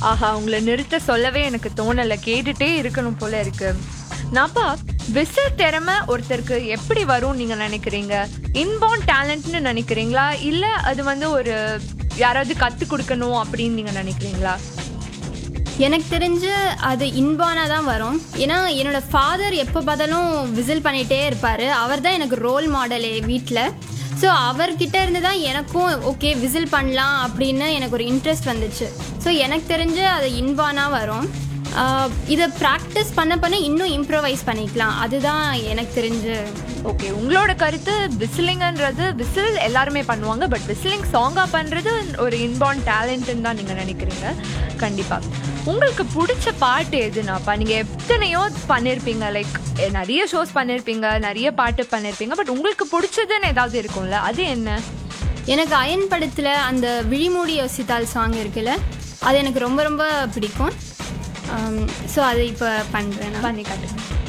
ஆஹா உங்களை நிறுத்த சொல்லவே எனக்கு தோணலை கேட்டுட்டே இருக்கணும் போல இருக்கு நாப்பா விசில் திறமை ஒருத்தருக்கு எப்படி வரும் நீங்க நினைக்கிறீங்க இன்பார்ன் டேலண்ட்னு நினைக்கிறீங்களா இல்ல அது வந்து ஒரு யாராவது கத்து கொடுக்கணும் அப்படின்னு நீங்க நினைக்கிறீங்களா எனக்கு தெரிஞ்சு அது இன்பானாக தான் வரும் ஏன்னா என்னோட ஃபாதர் எப்போ பார்த்தாலும் விசில் பண்ணிகிட்டே இருப்பார் அவர் தான் எனக்கு ரோல் மாடலே வீட்டில் ஸோ அவர்கிட்ட இருந்து தான் எனக்கும் ஓகே விசில் பண்ணலாம் அப்படின்னு எனக்கு ஒரு இன்ட்ரெஸ்ட் வந்துச்சு ஸோ எனக்கு தெரிஞ்சு அது இன்பானாக வரும் ஆஹ் இதை ப்ராக்டிஸ் பண்ண பண்ண இன்னும் இம்ப்ரவைஸ் பண்ணிக்கலாம் அதுதான் எனக்கு தெரிஞ்சு ஓகே உங்களோட கருத்து விசிலிங்கன்றது விசில் எல்லாருமே பண்ணுவாங்க பட் விசிலிங் சாங்காக பண்ணுறது ஒரு இன்பார்ன் டேலண்ட்னு தான் நீங்கள் நினைக்கிறீங்க கண்டிப்பாக உங்களுக்கு பிடிச்ச பாட்டு எதுனாப்பா நீங்கள் எத்தனையோ பண்ணியிருப்பீங்க லைக் நிறைய ஷோஸ் பண்ணியிருப்பீங்க நிறைய பாட்டு பண்ணியிருப்பீங்க பட் உங்களுக்கு பிடிச்சதுன்னு ஏதாவது இருக்கும்ல அது என்ன எனக்கு அயன் படத்தில் அந்த விழிமூடி யோசித்தால் சாங் இருக்குல்ல அது எனக்கு ரொம்ப ரொம்ப பிடிக்கும் ஸோ அதை இப்போ பண்ணுறேன் நான் பண்ணி காட்டுங்க